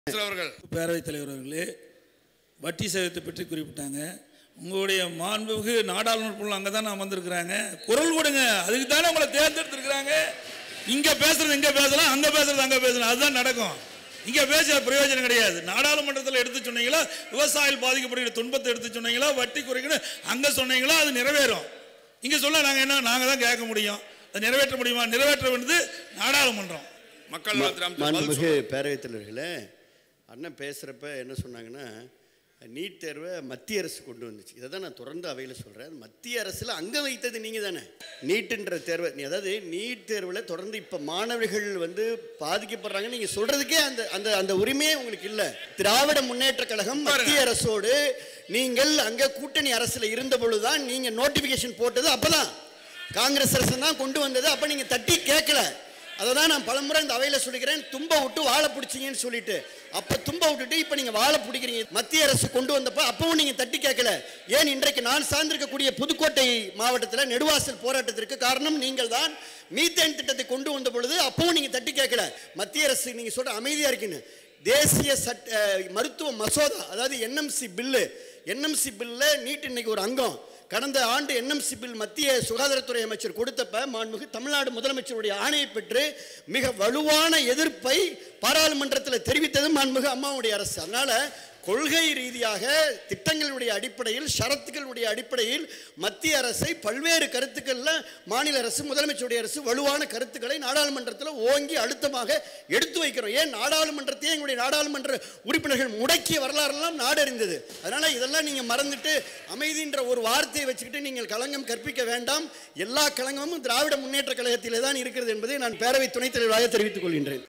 அமைச்சர் அவர்கள் பேரவைத் தலைவர் அவர்களே வட்டி சதவீதத்தை பற்றி குறிப்பிட்டாங்க உங்களுடைய மாண்புமிகு நாடாளுமன்ற அங்கே தானே அமர்ந்திருக்கிறாங்க குரல் கொடுங்க அதுக்கு தானே உங்களை தேர்ந்தெடுத்திருக்கிறாங்க இங்கே பேசுறது இங்கே பேசலாம் அங்கே பேசுறது அங்கே பேசலாம் அதுதான் நடக்கும் இங்கே பேச பிரயோஜனம் கிடையாது நாடாளுமன்றத்தில் எடுத்து சொன்னீங்களா விவசாயிகள் பாதிக்கப்படுகிற துன்பத்தை எடுத்து சொன்னீங்களா வட்டி குறைக்கணும் அங்கே சொன்னீங்களா அது நிறைவேறும் இங்கே சொல்ல நாங்கள் என்ன நாங்கள் தான் கேட்க முடியும் அதை நிறைவேற்ற முடியுமா நிறைவேற்ற வேண்டியது நாடாளுமன்றம் மக்கள் நலத்துறை அமைச்சர் பதில் மாண்புமிகு பேரவைத் தலைவர்களே அண்ணன் பேசுகிறப்ப என்ன சொன்னாங்கன்னா நீட் தேர்வை மத்திய அரசு கொண்டு வந்துச்சு இதை தான் நான் தொடர்ந்து அவையில் சொல்கிறேன் மத்திய அரசில் அங்கே வைத்தது நீங்கள் தானே நீட்டுன்ற தேர்வை நீ அதாவது நீட் தேர்வில் தொடர்ந்து இப்போ மாணவர்கள் வந்து பாதிக்கப்படுறாங்க நீங்கள் சொல்கிறதுக்கே அந்த அந்த அந்த உரிமையே உங்களுக்கு இல்லை திராவிட முன்னேற்ற கழகம் மத்திய அரசோடு நீங்கள் அங்கே கூட்டணி அரசில் இருந்த பொழுது தான் நீங்கள் நோட்டிஃபிகேஷன் போட்டது அப்போ தான் காங்கிரஸ் அரசு தான் கொண்டு வந்தது அப்போ நீங்கள் தட்டி கேட்கல அதை தான் நான் பலமுறை இந்த அவையில் சொல்லிக்கிறேன் தும்ப விட்டு வாழை பிடிச்சிங்கன்னு சொல்லிட்டு அப்போ தும்ப விட்டுட்டு இப்போ நீங்கள் வாழை பிடிக்கிறீங்க மத்திய அரசு கொண்டு வந்தப்போ அப்பவும் நீங்கள் தட்டி கேட்கல ஏன் இன்றைக்கு நான் சார்ந்திருக்கக்கூடிய புதுக்கோட்டை மாவட்டத்தில் நெடுவாசல் போராட்டத்திற்கு காரணம் நீங்கள் தான் மீத்தேன் திட்டத்தை கொண்டு வந்த பொழுது அப்பவும் நீங்கள் தட்டி கேட்கல மத்திய அரசு நீங்கள் சொல்ற அமைதியாக இருக்கீங்க தேசிய சட்ட அஹ், மருத்துவ மசோதா அதாவது என்எம்சி பில்லு என்எம்சி பில்லில் நீட் இன்னைக்கு ஒரு அங்கம் கடந்த ஆண்டு என்எம்சி பில் மத்திய சுகாதாரத்துறை அமைச்சர் கொடுத்தப்ப மாண்புமிகு தமிழ்நாடு முதலமைச்சருடைய ஆணையை பெற்று மிக வலுவான எதிர்ப்பை பாராளுமன்றத்தில் தெரிவித்தது மாண்புமிகு அம்மாவுடைய அரசு அதனால கொள்கை ரீதியாக திட்டங்களுடைய அடிப்படையில் ஷரத்துகளுடைய அடிப்படையில் மத்திய அரசை பல்வேறு கருத்துக்களில் மாநில அரசு முதலமைச்சருடைய அரசு வலுவான கருத்துக்களை நாடாளுமன்றத்தில் ஓங்கி அழுத்தமாக எடுத்து வைக்கிறோம் ஏன் நாடாளுமன்றத்தையே எங்களுடைய நாடாளுமன்ற உறுப்பினர்கள் முடக்கிய வரலாறுலாம் நாடறிந்தது அதனால இதெல்லாம் நீங்க மறந்துட்டு அமைதின்ற ஒரு வார்த்தையை வச்சுக்கிட்டு நீங்கள் களங்கம் கற்பிக்க வேண்டாம் எல்லா களங்கமும் திராவிட முன்னேற்ற கழகத்திலே தான் இருக்கிறது என்பதை நான் பேரவை துணைத் தலைவராக தெரிவித்துக் கொள்கின்றேன்